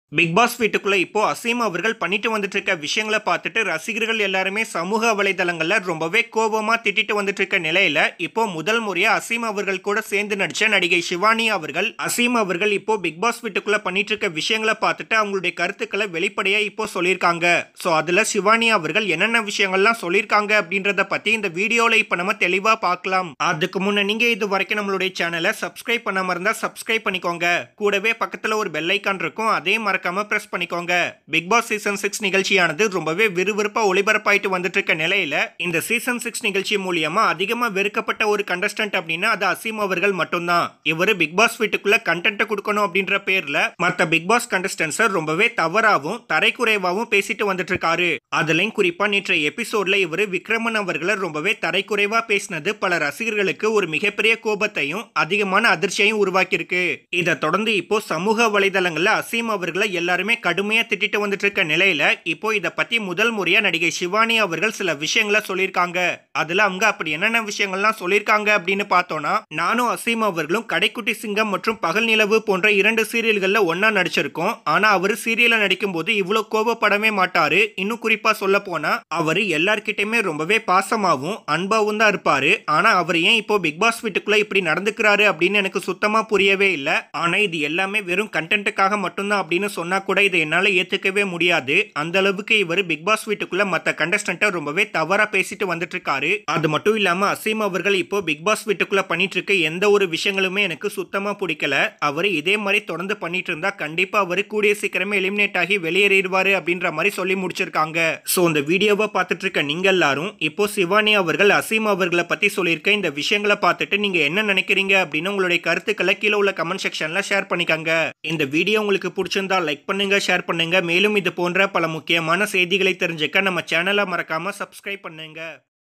big pass வீட்டுக்குள்ள இப்போ அசீம் அவர்கள் பண்ணிட்டு வந்துட்டு இருக்க விஷயங்களை பார்த்துட்டு ரசிகர்கள் எல்லாருமே சமூக வலைதளங்கள்ல ரொம்பவே கோபமா திட்டிட்டு வந்துட்டு இருக்க நிலையில இப்போ முதல் முறையா அசீம் அவர்கள் கூட சேர்ந்து நடிச்ச நடிகை சிவானி அவர்கள் அசீம் அவர்கள் இப்போ பிக் பாஸ் வீட்டுக்குள்ள பண்ணிட்டு இருக்க விஷயங்களை பார்த்துட்டு அவங்களுடைய கருத்துக்களை வெளிப்படையா இப்போ சொல்லியிருக்காங்க ஸோ அதுல சிவானி அவர்கள் என்னென்ன விஷயங்கள்லாம் சொல்லியிருக்காங்க அப்படின்றத பத்தி இந்த வீடியோல இப்ப நம்ம தெளிவா பார்க்கலாம் அதுக்கு முன்ன நீங்க இது வரைக்கும் நம்மளுடைய சேனலை சப்ஸ்கிரைப் பண்ணாம இருந்தா சப்ஸ்கிரைப் பண்ணிக்கோங்க கூடவே பக்கத்துல ஒரு பெல் ஐக்கான் இருக்கும் அதே மறக்காம பிரஸ் பண்ணிக்கோங்க பிக் பாஸ் சீசன் சிக்ஸ் நிகழ்ச்சியானது ரொம்பவே விறுவிறுப்பா ஒளிபரப்பாயிட்டு வந்துட்டு இருக்க நிலையில இந்த சீசன் சிக்ஸ் நிகழ்ச்சி மூலியமா அதிகமா வெறுக்கப்பட்ட ஒரு கண்டஸ்டன்ட் அப்படின்னா அது அசீம் அவர்கள் மட்டும்தான் இவரு பிக் பாஸ் வீட்டுக்குள்ள கண்டென்ட் கொடுக்கணும் அப்படின்ற பேர்ல மத்த பிக் பாஸ் கண்டஸ்டன்ஸை ரொம்பவே தவறாவும் தரைக்குறைவாவும் பேசிட்டு வந்துட்டு இருக்காரு அதுலயும் குறிப்பா நேற்றைய எபிசோட்ல இவரு விக்ரமன் அவர்களை ரொம்பவே தரைக்குறைவா பேசினது பல ரசிகர்களுக்கு ஒரு மிகப்பெரிய கோபத்தையும் அதிகமான அதிர்ச்சியையும் உருவாக்கியிருக்கு இதை தொடர்ந்து இப்போ சமூக வலைதளங்கள்ல அசீம் அவர்களை எல்லாருமே கடுமையா திட்டிட்டு வந்துட்டு இருக்க நிலையில இப்போ இத பத்தி முதல் முறையா நடிகை சிவானி அவர்கள் சில விஷயங்களை சொல்லியிருக்காங்க அதுல அவங்க அப்படி என்னென்ன விஷயங்கள்லாம் சொல்லியிருக்காங்க அப்படின்னு பார்த்தோம்னா நானும் அசீம் அவர்களும் கடைக்குட்டி சிங்கம் மற்றும் பகல் நிலவு போன்ற இரண்டு சீரியல்கள்ல ஒன்னா நடிச்சிருக்கோம் ஆனா அவர் சீரியல்ல நடிக்கும் போது இவ்வளவு கோபப்படவே மாட்டாரு இன்னும் குறிப்பா சொல்ல போனா அவரு எல்லார்கிட்டயுமே ரொம்பவே பாசமாவும் அன்பாவும் தான் இருப்பாரு ஆனா அவர் ஏன் இப்போ பிக் பாஸ் வீட்டுக்குள்ள இப்படி நடந்துக்கிறாரு அப்படின்னு எனக்கு சுத்தமா புரியவே இல்ல ஆனா இது எல்லாமே வெறும் கண்டென்ட்டுக்காக மட்டும்தான் அப்படின்னு சொன்னா கூட இதை என்னால ஏத்துக்கவே முடியாது அந்த அளவுக்கு இவர் பிக் பாஸ் வீட்டுக்குள்ள மத்த கண்டஸ்டன்ட்டை ரொம்பவே தவறா பேசிட்டு வந்துட்டு இருக்காரு அது மட்டும் இல்லாம அசீம் அவர்கள் இப்போ பிக் பாஸ் வீட்டுக்குள்ள பண்ணிட்டு இருக்க எந்த ஒரு விஷயங்களுமே எனக்கு சுத்தமா பிடிக்கல அவர் இதே மாதிரி தொடர்ந்து பண்ணிட்டு இருந்தா கண்டிப்பா அவர் கூடிய சீக்கிரமே எலிமினேட் ஆகி வெளியேறிடுவாரு அப்படின்ற மாதிரி சொல்லி முடிச்சிருக்காங்க சோ இந்த வீடியோவை பார்த்துட்டு இருக்க நீங்க எல்லாரும் இப்போ சிவானி அவர்கள் அசீம் அவர்களை பத்தி சொல்லியிருக்க இந்த விஷயங்களை பார்த்துட்டு நீங்க என்ன நினைக்கிறீங்க அப்படின்னு உங்களுடைய கருத்துக்களை கீழே உள்ள கமெண்ட் செக்ஷன்ல ஷேர் பண்ணிக்கோங்க இந்த வீடியோ உங்களுக்கு பிடிச்சிருந்தா லைக் பண்ணுங்க ஷேர் பண்ணுங்க மேலும் இது போன்ற பல முக்கியமான செய்திகளை தெரிஞ்சுக்க நம்ம சேனலை மறக்காம சப்ஸ்கிரைப் பண்ணுங்க